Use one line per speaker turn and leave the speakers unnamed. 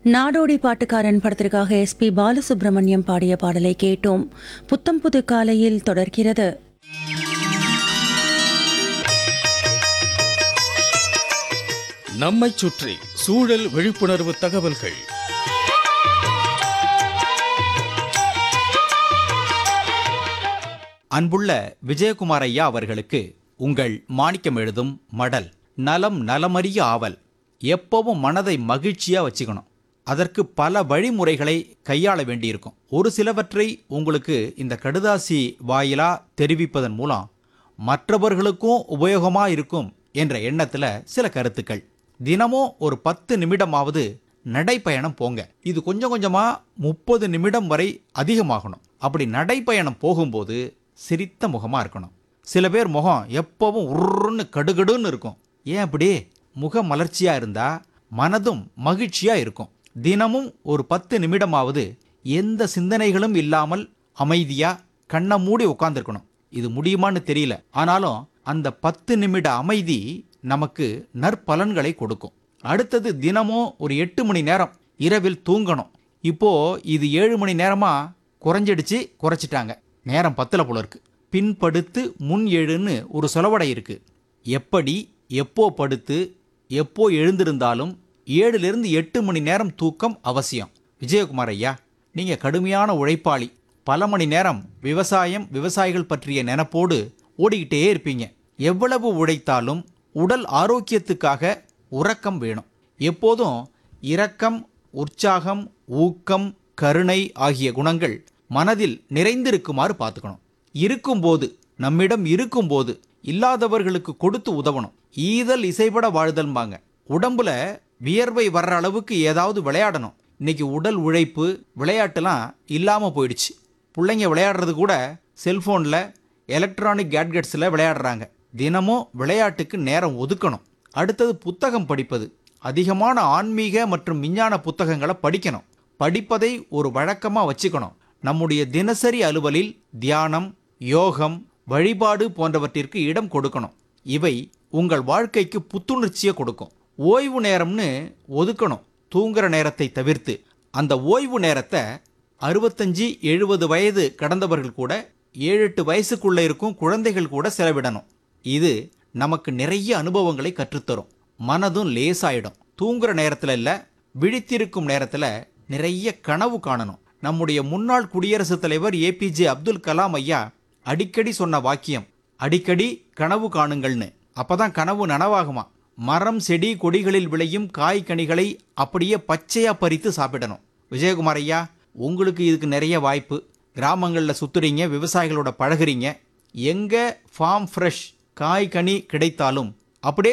நாடோடி பாட்டுக்காரன் படத்திற்காக எஸ்பி பாலசுப்ரமணியம் பாடிய பாடலை கேட்டோம் புத்தம் புது காலையில் தொடர்கிறது
நம்மைச் சுற்றி சூழல் விழிப்புணர்வு தகவல்கள்
அன்புள்ள விஜயகுமார் ஐயா அவர்களுக்கு உங்கள் மாணிக்கம் எழுதும் மடல் நலம் நலமறிய ஆவல் எப்பவும் மனதை மகிழ்ச்சியா வச்சுக்கணும் அதற்கு பல வழிமுறைகளை கையாள வேண்டியிருக்கும் ஒரு சிலவற்றை உங்களுக்கு இந்த கடுதாசி வாயிலா தெரிவிப்பதன் மூலம் மற்றவர்களுக்கும் உபயோகமா இருக்கும் என்ற எண்ணத்துல சில கருத்துக்கள் தினமும் ஒரு பத்து நிமிடமாவது நடைப்பயணம் போங்க இது கொஞ்சம் கொஞ்சமா முப்பது நிமிடம் வரை அதிகமாகணும் அப்படி நடைப்பயணம் போகும்போது சிரித்த முகமா இருக்கணும் சில பேர் முகம் எப்பவும் உருன்னு கடுகடுன்னு இருக்கும் ஏன் அப்படி முக மலர்ச்சியா இருந்தா மனதும் மகிழ்ச்சியா இருக்கும் தினமும் ஒரு பத்து நிமிடமாவது எந்த சிந்தனைகளும் இல்லாமல் அமைதியா கண்ணை மூடி உட்காந்துருக்கணும் இது முடியுமான்னு தெரியல ஆனாலும் அந்த பத்து நிமிட அமைதி நமக்கு நற்பலன்களை கொடுக்கும் அடுத்தது தினமும் ஒரு எட்டு மணி நேரம் இரவில் தூங்கணும் இப்போ இது ஏழு மணி நேரமா குறைஞ்சிடுச்சு குறைச்சிட்டாங்க நேரம் பத்துல போல இருக்கு பின்படுத்து முன் எழுன்னு ஒரு சொலவடை இருக்கு எப்படி எப்போ படுத்து எப்போ எழுந்திருந்தாலும் ஏழுலேருந்து எட்டு மணி நேரம் தூக்கம் அவசியம் விஜயகுமார் ஐயா நீங்க கடுமையான உழைப்பாளி பல மணி நேரம் விவசாயம் விவசாயிகள் பற்றிய நினைப்போடு ஓடிக்கிட்டே இருப்பீங்க எவ்வளவு உழைத்தாலும் உடல் ஆரோக்கியத்துக்காக உறக்கம் வேணும் எப்போதும் இரக்கம் உற்சாகம் ஊக்கம் கருணை ஆகிய குணங்கள் மனதில் நிறைந்திருக்குமாறு பார்த்துக்கணும் இருக்கும்போது நம்மிடம் இருக்கும்போது இல்லாதவர்களுக்கு கொடுத்து உதவணும் ஈதல் இசைபட வாழ்தல்பாங்க உடம்புல வியர்வை வர்ற அளவுக்கு ஏதாவது விளையாடணும் இன்னைக்கு உடல் உழைப்பு விளையாட்டுலாம் இல்லாமல் போயிடுச்சு பிள்ளைங்க விளையாடுறது கூட செல்ஃபோனில் எலக்ட்ரானிக் கேட்கெட்ஸில் விளையாடுறாங்க தினமும் விளையாட்டுக்கு நேரம் ஒதுக்கணும் அடுத்தது புத்தகம் படிப்பது அதிகமான ஆன்மீக மற்றும் விஞ்ஞான புத்தகங்களை படிக்கணும் படிப்பதை ஒரு வழக்கமாக வச்சுக்கணும் நம்முடைய தினசரி அலுவலில் தியானம் யோகம் வழிபாடு போன்றவற்றிற்கு இடம் கொடுக்கணும் இவை உங்கள் வாழ்க்கைக்கு புத்துணர்ச்சியை கொடுக்கும் ஓய்வு நேரம்னு ஒதுக்கணும் தூங்குற நேரத்தை தவிர்த்து அந்த ஓய்வு நேரத்தை அறுபத்தஞ்சு எழுபது வயது கடந்தவர்கள் கூட ஏழு எட்டு வயசுக்குள்ள இருக்கும் குழந்தைகள் கூட செலவிடணும் இது நமக்கு நிறைய அனுபவங்களை கற்றுத்தரும் மனதும் லேசாயிடும் தூங்குற நேரத்துல இல்ல விழித்திருக்கும் நேரத்துல நிறைய கனவு காணணும் நம்முடைய முன்னாள் குடியரசுத் தலைவர் ஏபிஜே அப்துல் கலாம் ஐயா அடிக்கடி சொன்ன வாக்கியம் அடிக்கடி கனவு காணுங்கள்னு அப்பதான் கனவு நனவாகுமா மரம் செடி கொடிகளில் விளையும் காய் கனிகளை அப்படியே பச்சையா பறித்து சாப்பிடணும் விஜயகுமார் ஐயா உங்களுக்கு இதுக்கு நிறைய வாய்ப்பு கிராமங்களில் சுத்துறீங்க விவசாயிகளோட பழகுறீங்க எங்க ஃபார்ம் ஃப்ரெஷ் காய் கனி கிடைத்தாலும் அப்படியே